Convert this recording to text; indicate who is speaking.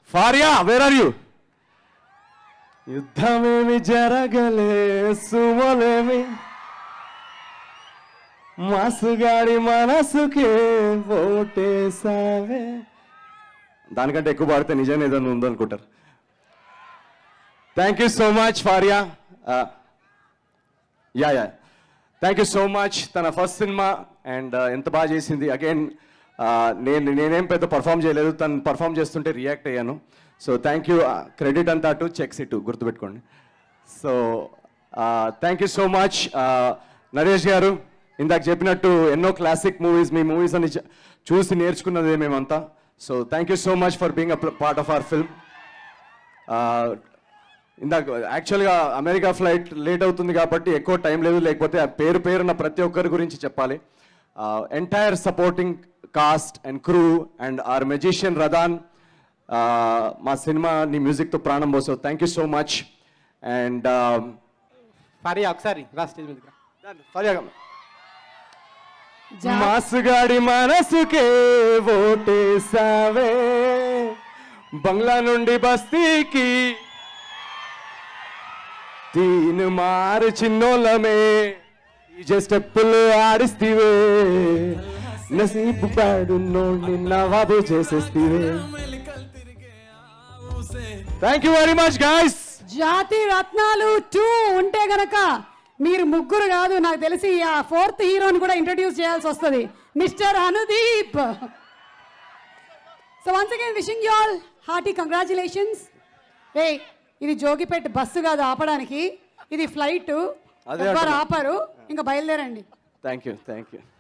Speaker 1: Faria where are you యుద్ధమేమి జరగలే సుమలేమి మాసుగాడి మనసుకే ఓటేసావే దానికంటే ఎక్కువ పాడితే నిజంగా ఏదైనా ఉందనుకుంటారు thank you so much Faria yeah yeah thank you so much తన ఫస్ట్ సినిమా అండ్ ఎంత బాగా చేసింది అగైన్ నేను నేనేం పెద్ద పర్ఫామ్ చేయలేదు తను పర్ఫామ్ చేస్తుంటే రియాక్ట్ అయ్యాను సో థ్యాంక్ యూ క్రెడిట్ అంతా అటు చెక్స్ ఇటు గుర్తుపెట్టుకోండి so thank you so much Naresh గారు ఇందాక చెప్పినట్టు ఎన్నో క్లాసిక్ మూవీస్ మీ మూవీస్ అని చ- చూసి నేర్చుకున్నదే మేమంతా so thank you so much for being a part of our film ఇందాక యాక్చువల్గా అమెరికా ఫ్లైట్ లేట్ అవుతుంది కాబట్టి ఎక్కువ టైం లేదు లేకపోతే ఆ పేరు పేరున్న ప్రతి ఒక్కరి గురించి చెప్పాలి entire supporting cast and crew and our magician Radhan మా సినిమా నీ మ్యూజిక్తో ప్రాణం పోసావు thank you so much and
Speaker 2: Faria ఒకసారి రా స్టేజ్ మీదకి
Speaker 1: మాసుగాడి మనసుకే ఓటేసావే బంగ్లా నుండి బస్తీకి తీను మారు చిన్నోళ్ళమే ఈ స్టెప్పులు ఆడిస్తీవే నసీబు పాడు నోడిని నవాబు చేసేస్తీవే thank you very much guys
Speaker 3: Jathi Ratnalu two ఉంటే గనక మీరు ముగ్గురు కాదు నాకు తెలిసి ఆ ఫోర్త్ హీరోని కూడా ఇంట్రడ్యూస్ చేయాల్సి వస్తుంది mister Anudeep so once again wishing you all hearty congratulations ఏ ఇది జోగిపేట బస్సు కాదు ఆపడానికి ఇది ఫ్లైట్
Speaker 1: అదే
Speaker 3: ఎవ్వరు
Speaker 1: అంటున్నా.
Speaker 3: ఆపరు ఇంకా బయలుదేరండి
Speaker 1: థ్యాంక్ యూ థ్యాంక్ యూ